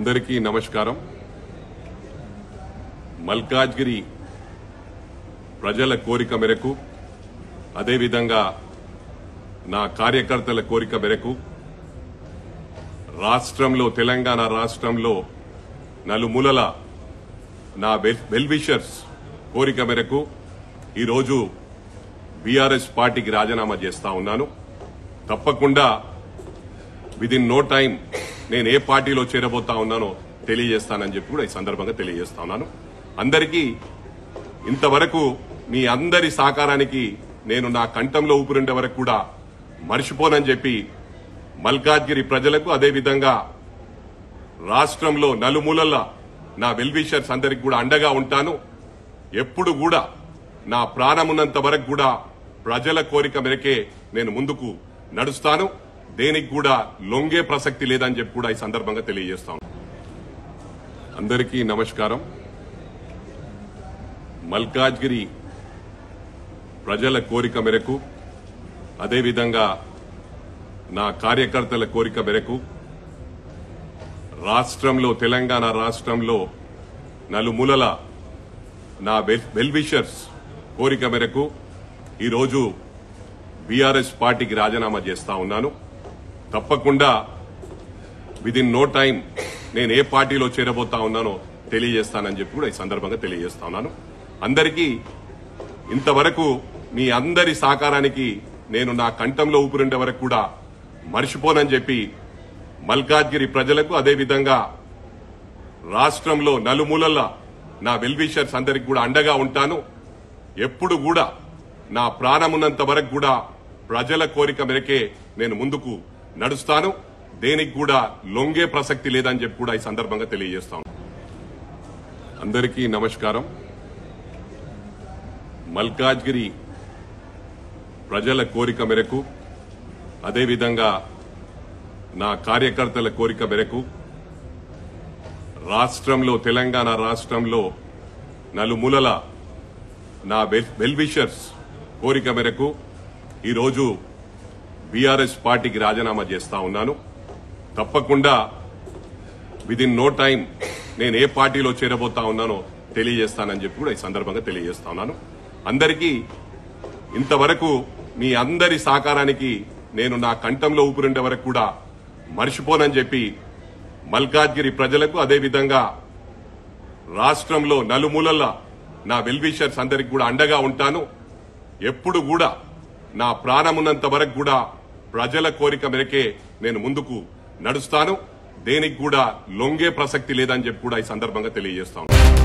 అందరికీ నమస్కారం మల్కాజ్గిరి ప్రజల కోరిక మేరకు అదేవిధంగా నా కార్యకర్తల కోరిక మేరకు రాష్ట్రంలో తెలంగాణ రాష్ట్రంలో నలుమూలల నా వెల్ వెల్విషర్స్ కోరిక మేరకు ఈరోజు బీఆర్ఎస్ పార్టీకి రాజీనామా చేస్తా ఉన్నాను తప్పకుండా విదిన్ నో టైం నేను ఏ పార్టీలో చేరబోతా ఉన్నానో తెలియజేస్తానని చెప్పి కూడా ఈ సందర్భంగా తెలియజేస్తా ఉన్నాను అందరికీ ఇంతవరకు మీ అందరి సహకారానికి నేను నా కంఠంలో ఊపిరిండే వరకు కూడా మర్చిపోనని చెప్పి మల్కాజ్గిరి ప్రజలకు అదేవిధంగా రాష్ట్రంలో నలుమూలల నా వెల్విషర్స్ అందరికి కూడా అండగా ఉంటాను ఎప్పుడు కూడా నా ప్రాణమున్నంత వరకు కూడా ప్రజల కోరిక మేరకే నేను ముందుకు నడుస్తాను దేనికి కూడా లొంగే ప్రసక్తి లేదని చెప్పి కూడా ఈ సందర్భంగా తెలియజేస్తాను అందరికీ నమస్కారం మల్కాజ్గిరి ప్రజల కోరిక మేరకు అదేవిధంగా నా కార్యకర్తల కోరిక మేరకు రాష్ట్రంలో తెలంగాణ రాష్ట్రంలో నలుమూలల నా వెల్ వెల్విషర్స్ కోరిక మేరకు ఈరోజు బీఆర్ఎస్ పార్టీకి రాజీనామా చేస్తా ఉన్నాను తప్పకుండా విదిన్ నో టైం నేను ఏ పార్టీలో చేరబోతా ఉన్నానో తెలియజేస్తానని చెప్పి కూడా ఈ సందర్భంగా తెలియజేస్తా ఉన్నాను అందరికీ ఇంతవరకు మీ అందరి సహకారానికి నేను నా కంఠంలో ఊపిరిండే వరకు కూడా మర్చిపోనని చెప్పి మల్కాజ్గిరి ప్రజలకు అదేవిధంగా రాష్ట్రంలో నలుమూలల నా వెల్విషర్స్ అందరికి కూడా అండగా ఉంటాను ఎప్పుడు కూడా నా ప్రాణమున్నంత వరకు కూడా ప్రజల కోరిక మేరకే నేను ముందుకు నడుస్తాను దేనికి కూడా లొంగే ప్రసక్తి లేదని చెప్పి కూడా ఈ సందర్భంగా తెలియజేస్తాను అందరికీ నమస్కారం మల్కాజ్గిరి ప్రజల కోరిక మేరకు అదేవిధంగా నా కార్యకర్తల కోరిక మేరకు రాష్ట్రంలో తెలంగాణ రాష్ట్రంలో నలుమూలల నా వెల్ వెల్విషర్స్ కోరిక మేరకు ఈరోజు బీఆర్ఎస్ పార్టీకి రాజీనామా చేస్తా ఉన్నాను తప్పకుండా విదిన్ నో టైం నేను ఏ పార్టీలో చేరబోతా ఉన్నానో తెలియజేస్తానని చెప్పి కూడా ఈ సందర్భంగా తెలియజేస్తా ఉన్నాను అందరికీ ఇంతవరకు మీ అందరి సహకారానికి నేను నా కంఠంలో ఊపిరిండే వరకు కూడా మర్చిపోనని చెప్పి మల్కాజ్గిరి ప్రజలకు అదేవిధంగా రాష్ట్రంలో నలుమూలల నా వెల్విషర్స్ అందరికి కూడా అండగా ఉంటాను ఎప్పుడు కూడా నా ప్రాణమున్నంత వరకు కూడా ప్రజల కోరిక మేరకే నేను ముందుకు నడుస్తాను దేనికి కూడా లొంగే ప్రసక్తి లేదని చెప్పి కూడా ఈ సందర్భంగా తెలియజేస్తాను